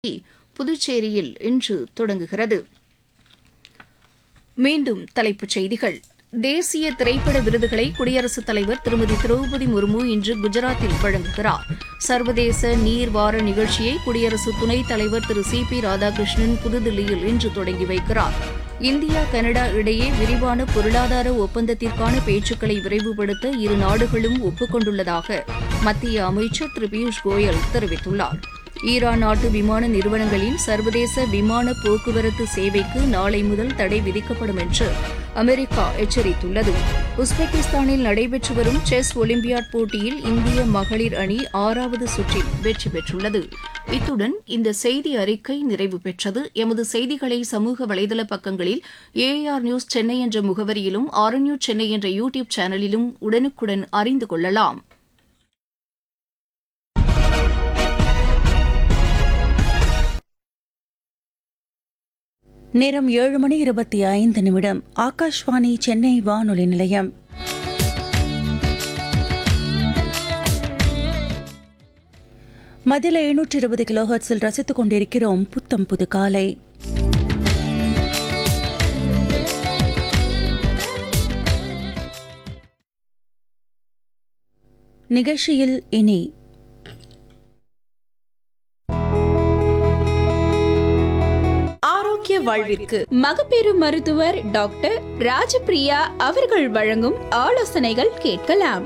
புதுச்சேரியில் இன்று தொடங்குகிறது மீண்டும் தலைப்புச் செய்திகள் தேசிய திரைப்பட விருதுகளை குடியரசுத் தலைவர் திருமதி திரௌபதி முர்மு இன்று குஜராத்தில் வழங்குகிறார் சர்வதேச நீர் வார நிகழ்ச்சியை குடியரசு துணைத் தலைவர் திரு சி பி ராதாகிருஷ்ணன் புதுதில்லியில் இன்று தொடங்கி வைக்கிறார் இந்தியா கனடா இடையே விரிவான பொருளாதார ஒப்பந்தத்திற்கான பேச்சுக்களை விரைவுபடுத்த இரு நாடுகளும் ஒப்புக் மத்திய அமைச்சர் திரு பியூஷ் கோயல் தெரிவித்துள்ளார் ஈரான் நாட்டு விமான நிறுவனங்களின் சர்வதேச விமான போக்குவரத்து சேவைக்கு நாளை முதல் தடை விதிக்கப்படும் என்று அமெரிக்கா எச்சரித்துள்ளது உஸ்பெகிஸ்தானில் நடைபெற்று வரும் செஸ் ஒலிம்பியாட் போட்டியில் இந்திய மகளிர் அணி ஆறாவது சுற்றில் வெற்றி பெற்றுள்ளது இத்துடன் இந்த செய்தி அறிக்கை நிறைவு பெற்றது எமது செய்திகளை சமூக வலைதள பக்கங்களில் ஏஆர் நியூஸ் சென்னை என்ற முகவரியிலும் ஆர் நியூஸ் சென்னை என்ற யூ டியூப் சேனலிலும் உடனுக்குடன் அறிந்து கொள்ளலாம் நேரம் ஏழு மணி இருபத்தி ஐந்து நிமிடம் ஆகாஷ்வாணி சென்னை வானொலி நிலையம் மதில எழுநூற்றி இருபது கிலோஹர்ட்ஸில் ரசித்துக் கொண்டிருக்கிறோம் புத்தம் புது காலை நிகழ்ச்சியில் இனி ஆரோக்கிய வாழ்விற்கு மகப்பேறு மருத்துவர் டாக்டர் ராஜபிரியா அவர்கள் வழங்கும் ஆலோசனைகள் கேட்கலாம்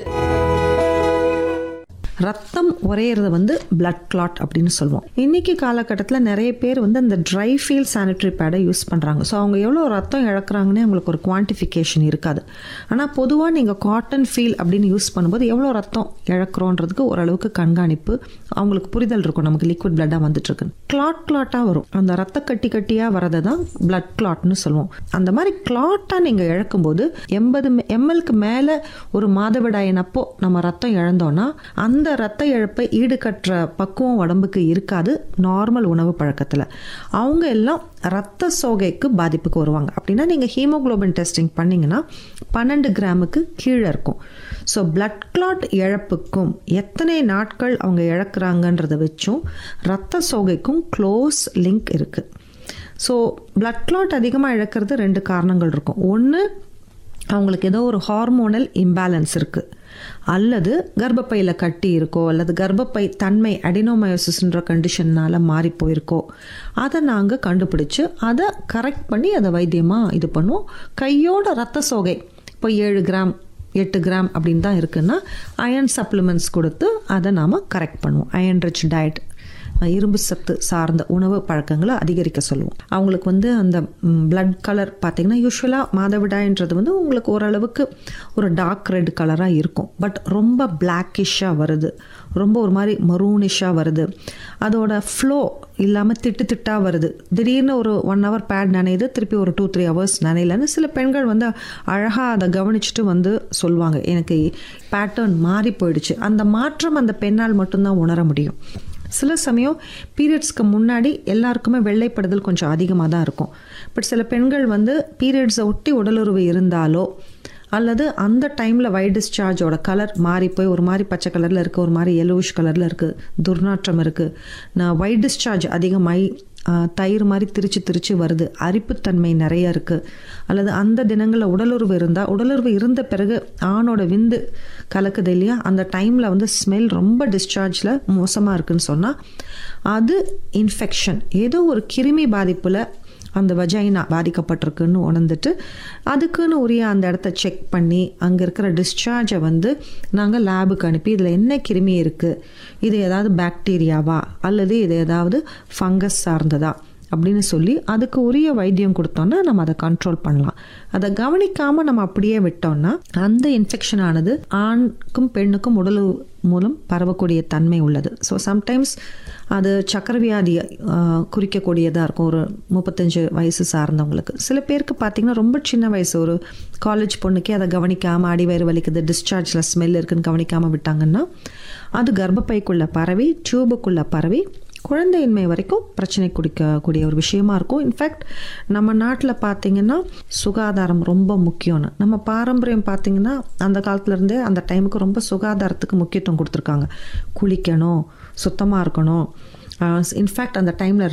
ரத்தம் உறையிறது வந்து பிளட் கிளாட் அப்படின்னு சொல்லுவோம் இன்னைக்கு காலகட்டத்தில் நிறைய பேர் வந்து அந்த ட்ரை ஃபீல் சானிட்டரி பேடை யூஸ் பண்ணுறாங்க ஸோ அவங்க எவ்வளோ ரத்தம் இழக்கிறாங்கன்னு அவங்களுக்கு ஒரு குவான்டிஃபிகேஷன் இருக்காது ஆனால் பொதுவாக நீங்கள் காட்டன் ஃபீல் அப்படின்னு யூஸ் பண்ணும்போது எவ்வளோ ரத்தம் இழக்கிறோன்றதுக்கு ஓரளவுக்கு கண்காணிப்பு அவங்களுக்கு புரிதல் இருக்கும் நமக்கு லிக்விட் பிளட்டாக வந்துட்டு இருக்கு கிளாட் கிளாட்டாக வரும் அந்த ரத்த கட்டி கட்டியாக வரதை தான் பிளட் கிளாட்னு சொல்லுவோம் அந்த மாதிரி கிளாட்டாக நீங்கள் இழக்கும்போது எண்பது எம்எல்க்கு மேலே ஒரு மாதவிடாயினப்போ நம்ம ரத்தம் இழந்தோன்னா அந்த ரத்த இழப்பை ஈடுகட்டுற பக்குவம் உடம்புக்கு இருக்காது நார்மல் உணவு பழக்கத்தில் அவங்க எல்லாம் ரத்த சோகைக்கு பாதிப்புக்கு வருவாங்க அப்படின்னா நீங்கள் ஹீமோகுளோபின் டெஸ்டிங் பண்ணிங்கன்னா பன்னெண்டு கிராமுக்கு கீழே இருக்கும் ஸோ பிளட் கிளாட் இழப்புக்கும் எத்தனை நாட்கள் அவங்க இழக்கிறாங்கன்றதை வச்சும் ரத்த சோகைக்கும் க்ளோஸ் லிங்க் இருக்குது ஸோ பிளட் கிளாட் அதிகமாக இழக்கிறது ரெண்டு காரணங்கள் இருக்கும் ஒன்று அவங்களுக்கு ஏதோ ஒரு ஹார்மோனல் இம்பேலன்ஸ் இருக்குது அல்லது கர்ப்பப்பையில் கட்டி இருக்கோ அல்லது கர்ப்பப்பை தன்மை அடினோமயோசிஸ்ன்ற கண்டிஷன்னால் மாறி போயிருக்கோ அதை நாங்கள் கண்டுபிடிச்சு அதை கரெக்ட் பண்ணி அதை வைத்தியமாக இது பண்ணுவோம் கையோட ரத்த சோகை இப்போ ஏழு கிராம் எட்டு கிராம் அப்படின்னு தான் இருக்குன்னா அயன் சப்ளிமெண்ட்ஸ் கொடுத்து அதை நாம் கரெக்ட் பண்ணுவோம் அயன் ரிச் டயட் இரும்பு சத்து சார்ந்த உணவு பழக்கங்களை அதிகரிக்க சொல்லுவோம் அவங்களுக்கு வந்து அந்த பிளட் கலர் பார்த்திங்கன்னா யூஸ்வலாக மாதவிடாயின்றது வந்து உங்களுக்கு ஓரளவுக்கு ஒரு டார்க் ரெட் கலராக இருக்கும் பட் ரொம்ப பிளாக்கிஷாக வருது ரொம்ப ஒரு மாதிரி மரூனிஷாக வருது அதோட ஃப்ளோ இல்லாமல் திட்டு திட்டாக வருது திடீர்னு ஒரு ஒன் ஹவர் பேட் நனையுது திருப்பி ஒரு டூ த்ரீ ஹவர்ஸ் நனையலன்னு சில பெண்கள் வந்து அழகாக அதை கவனிச்சுட்டு வந்து சொல்லுவாங்க எனக்கு பேட்டர்ன் மாறி போயிடுச்சு அந்த மாற்றம் அந்த பெண்ணால் மட்டும்தான் உணர முடியும் சில சமயம் பீரியட்ஸ்க்கு முன்னாடி எல்லாருக்குமே வெள்ளைப்படுதல் கொஞ்சம் அதிகமாக தான் இருக்கும் பட் சில பெண்கள் வந்து பீரியட்ஸை ஒட்டி உடலுறவு இருந்தாலோ அல்லது அந்த டைமில் ஒயிட் டிஸ்சார்ஜோட கலர் மாறி போய் ஒரு மாதிரி பச்சை கலரில் இருக்குது ஒரு மாதிரி எல்லோவிஷ் கலரில் இருக்குது துர்நாற்றம் இருக்குது நான் ஒயிட் டிஸ்சார்ஜ் அதிகமாகி தயிர் மாதிரி திரிச்சு திரிச்சு வருது அரிப்புத்தன்மை நிறைய இருக்குது அல்லது அந்த தினங்களில் உடலுறவு இருந்தால் உடலுறவு இருந்த பிறகு ஆணோட விந்து கலக்குது இல்லையா அந்த டைமில் வந்து ஸ்மெல் ரொம்ப டிஸ்சார்ஜில் மோசமாக இருக்குன்னு சொன்னால் அது இன்ஃபெக்ஷன் ஏதோ ஒரு கிருமி பாதிப்பில் அந்த வஜைனா பாதிக்கப்பட்டிருக்குன்னு உணர்ந்துட்டு அதுக்குன்னு உரிய அந்த இடத்த செக் பண்ணி அங்கே இருக்கிற டிஸ்சார்ஜை வந்து நாங்கள் லேபுக்கு அனுப்பி இதில் என்ன கிருமி இருக்குது இது ஏதாவது பாக்டீரியாவா அல்லது இது ஏதாவது ஃபங்கஸ் சார்ந்ததா அப்படின்னு சொல்லி அதுக்கு உரிய வைத்தியம் கொடுத்தோன்னா நம்ம அதை கண்ட்ரோல் பண்ணலாம் அதை கவனிக்காமல் நம்ம அப்படியே விட்டோம்னா அந்த இன்ஃபெக்ஷன் ஆனது ஆணுக்கும் பெண்ணுக்கும் உடல் மூலம் பரவக்கூடிய தன்மை உள்ளது ஸோ சம்டைம்ஸ் அது சக்கரவியாதியை குறிக்கக்கூடியதாக இருக்கும் ஒரு முப்பத்தஞ்சு வயசு சார்ந்தவங்களுக்கு சில பேருக்கு பார்த்திங்கன்னா ரொம்ப சின்ன வயசு ஒரு காலேஜ் பொண்ணுக்கே அதை கவனிக்காமல் அடிவயிறு வலிக்குது டிஸ்சார்ஜில் ஸ்மெல் இருக்குன்னு கவனிக்காமல் விட்டாங்கன்னா அது கர்ப்பப்பைக்குள்ளே பரவி டியூபுக்குள்ளே பரவி குழந்தையின்மை வரைக்கும் பிரச்சனை குடிக்கக்கூடிய ஒரு விஷயமா இருக்கும் இன்ஃபேக்ட் நம்ம நாட்டில் பார்த்தீங்கன்னா சுகாதாரம் ரொம்ப முக்கியம்னு நம்ம பாரம்பரியம் பார்த்தீங்கன்னா அந்த காலத்துலேருந்தே அந்த டைமுக்கு ரொம்ப சுகாதாரத்துக்கு முக்கியத்துவம் கொடுத்துருக்காங்க குளிக்கணும் சுத்தமாக இருக்கணும் இன்ஃபேக்ட் அந்த டைமில்